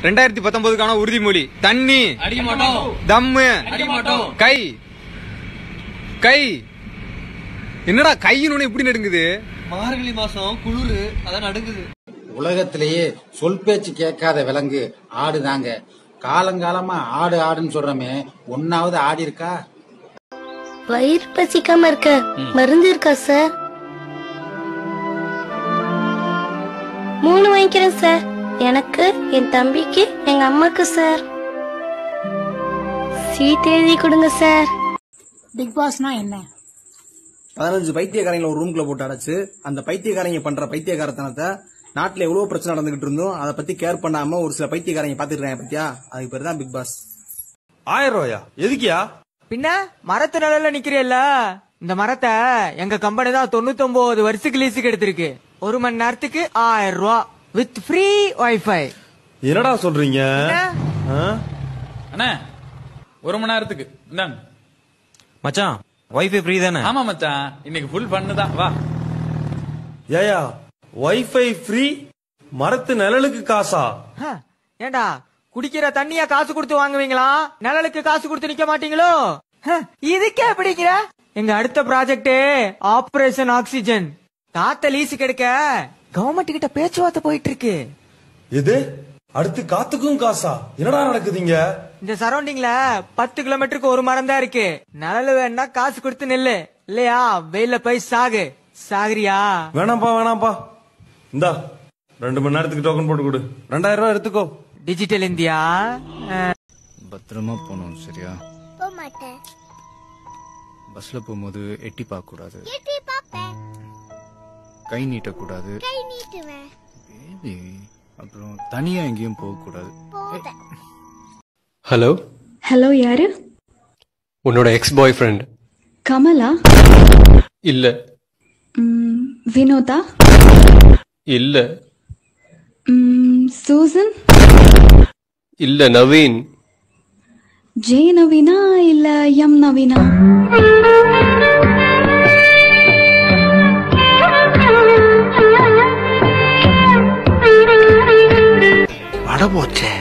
ரெண்டாயிரத்தி பத்தொன்பதுக்கான உறுதிமொழி தண்ணி அடிக்க மாட்டோம் தம்மு அடிக்க மாட்டோம் கை கை என்னடா கையின்னு இப்படி நடுங்குது மார்கழி மாசம் குளிரு அதான் நடுங்குது உலகத்திலேயே சொல் பேச்சு கேட்காத விலங்கு ஆடுதாங்க காலங்காலமா ஆடு ஆடுன்னு சொல்றமே ஒன்னாவது ஆடி இருக்கா வயிறு பசிக்காம இருக்க மருந்து இருக்கா சார் மூணு வாங்கிக்கிறேன் சார் எனக்கு என் தம்பிக்கு எங்க அம்மாக்கு சார் சீட் எழுதி கொடுங்க சார் பிக் பாஸ்னா என்ன பதினஞ்சு பைத்தியக்காரங்களை ஒரு ரூம்குள்ள போட்டு அடைச்சு அந்த பைத்தியக்காரங்க பண்ற பைத்தியக்காரத்தனத்தை நாட்டுல எவ்வளவு பிரச்சனை நடந்துகிட்டு இருந்தோம் அதை பத்தி கேர் பண்ணாம ஒரு சில பைத்தியக்காரங்க பாத்துட்டு இருக்காங்க பத்தியா அதுக்கு பேர் தான் பிக் பாஸ் ஆயிரம் ரூபாயா எதுக்கியா பின்ன மரத்து நிழல்ல நிக்கிறேல்ல இந்த மரத்தை எங்க கம்பெனி தான் தொண்ணூத்தி வருஷத்துக்கு லீஸுக்கு எடுத்திருக்கு ஒரு மணி நேரத்துக்கு ஆயிரம் ரூபா வித் ஃப்ரீ வைஃபை என்னடா சொல்றீங்க ஆ? அண்ணா ஒரு மணி நேரத்துக்கு இந்தாங்க மச்சான் வைஃபை ஃப்ரீ தானே ஆமா மச்சான் இன்னைக்கு ஃபுல் பண்ணுதான் வா ஏயா வைஃபை ஃப்ரீ மரத்து நிழலுக்கு காசா ஹ, ஏண்டா குடிக்கிற தண்ணிய காசு கொடுத்து வாங்குவீங்களா நிழலுக்கு காசு கொடுத்து நிக்க மாட்டீங்களோ ஹ, இதுக்கே பிடிக்கிற எங்க அடுத்த ப்ராஜெக்ட் ஆபரேஷன் ஆக்சிஜன் காத்த லீஸுக்கு எடுக்க கவர்மெண்ட் கிட்ட பேச்சுவார்த்தை போயிட்டு இருக்கு எது அடுத்து காத்துக்கும் காசா என்னடா நடக்குதுங்க இந்த சரௌண்டிங்ல பத்து கிலோமீட்டருக்கு ஒரு மரம் தான் இருக்கு நிழல் வேணா காசு கொடுத்து நெல்லு இல்லையா வெயில போய் சாகு சாகுறியா வேணாம்ப்பா வேணாம்ப்பா இந்தா ரெண்டு மணி நேரத்துக்கு டோக்கன் போட்டு கொடு ரெண்டாயிரம் ரூபாய் எடுத்துக்கோ டிஜிட்டல் இந்தியா பத்திரமா போகணும் சரியா போக மாட்டேன் பஸ்ல போகும்போது எட்டி பார்க்க கூடாது எட்டி பாப்பேன் கை நீட்டக்கூடாது கை நீட்டுவேன் பேபி அப்புறம் தனியா எங்கேயும் போக கூடாது போவேன் ஹலோ ஹலோ யாரு உன்னோட எக்ஸ் பாய் ஃப்ரெண்ட் கமலா இல்ல ம், வினோதா இல்ல ம், சூசன் இல்ல நவீன் ஜே நவீனா இல்ல எம் நவீனா அட போச்சே